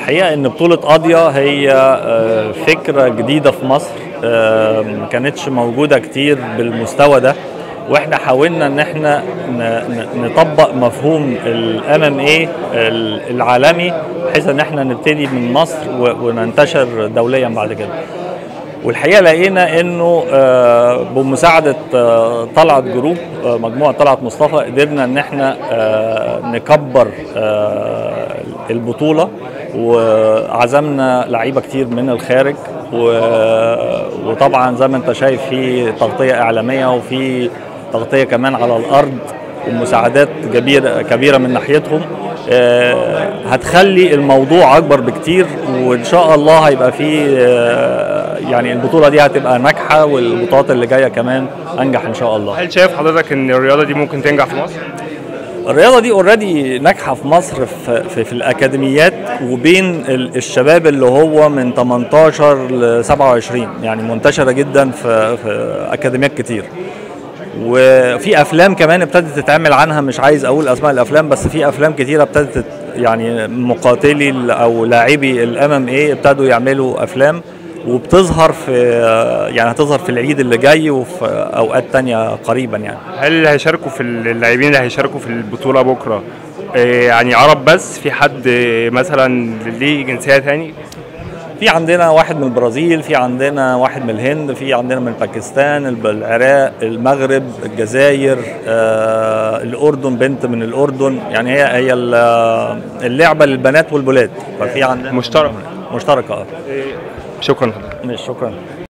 الحقيقه ان بطوله قاضيه هي آه، فكره جديده في مصر آه، ما كانتش موجوده كتير بالمستوى ده واحنا حاولنا ان احنا ن- ن- نطبق مفهوم الام ام اي العالمي بحيث ان احنا نبتدي من مصر و- وننتشر دوليا بعد كده والحقيقه لقينا انه آه، بمساعده آه، طلعت جروب آه، مجموعه طلعت مصطفى قدرنا ان احنا آه، نكبر آه، البطوله وعزمنا لعيبه كتير من الخارج و- وطبعا زي ما انت شايف في تغطيه اعلاميه وفي تغطيه كمان على الارض ومساعدات كبيره كبيره من ناحيتهم آه، هتخلي الموضوع اكبر بكتير وان شاء الله هيبقى في آه، يعني البطوله دي هتبقى ناجحه والبطولات اللي جايه كمان انجح ان شاء الله هل شايف حضرتك ان الرياضه دي ممكن تنجح في مصر؟ الرياضه دي اوريدي ناجحه في مصر في, في, في الاكاديميات وبين ال- الشباب اللي هو من 18 ل 27 يعني منتشره جدا في, في اكاديميات كتير وفي افلام كمان ابتدت تتعمل عنها مش عايز اقول اسماء الافلام بس في افلام كتيره ابتدت تت- يعني مقاتلي ال- او لاعبي الام ام اي ابتدوا يعملوا افلام وبتظهر في يعني هتظهر في العيد اللي جاي وفي اوقات تانية قريبا يعني هل هيشاركوا في اللاعبين اللي هيشاركوا في البطوله بكره إيه يعني عرب بس في حد إيه مثلا ليه جنسيه تاني في عندنا واحد من البرازيل في عندنا واحد من الهند في عندنا من باكستان الب- العراق المغرب الجزائر آه الاردن بنت من الاردن يعني هي هي ال- اللعبه للبنات والولاد ففي عندنا مشترك. مشتركه اه شكرا حضرتك مش شكرا